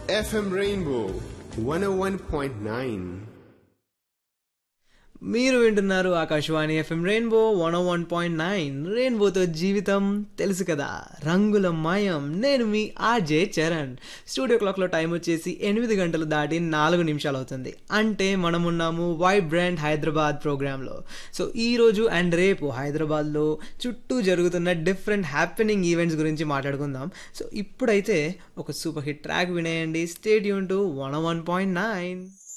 FM Rainbow 101.9. మీరు వింటున్నారు Akashvani FM rainbow one one point nine రెయిన్బోతో జీవితం తెలుసు కదా రంగుల మయం నేను మీ ఆర్జే చరణ్ స్టూడియో క్లాక్లో టైం వచ్చేసి ఎనిమిది గంటలు దాటి నాలుగు నిమిషాలు అవుతుంది అంటే మనం ఉన్నాము వైబ్రాంట్ హైదరాబాద్ ప్రోగ్రాంలో సో ఈ రోజు అండ్ రేపు హైదరాబాద్లో చుట్టూ జరుగుతున్న డిఫరెంట్ హ్యాపెనింగ్ ఈవెంట్స్ గురించి మాట్లాడుకుందాం సో ఇప్పుడైతే ఒక సూపర్ హిట్ ట్రాక్ వినేయండి stadium to one one point nine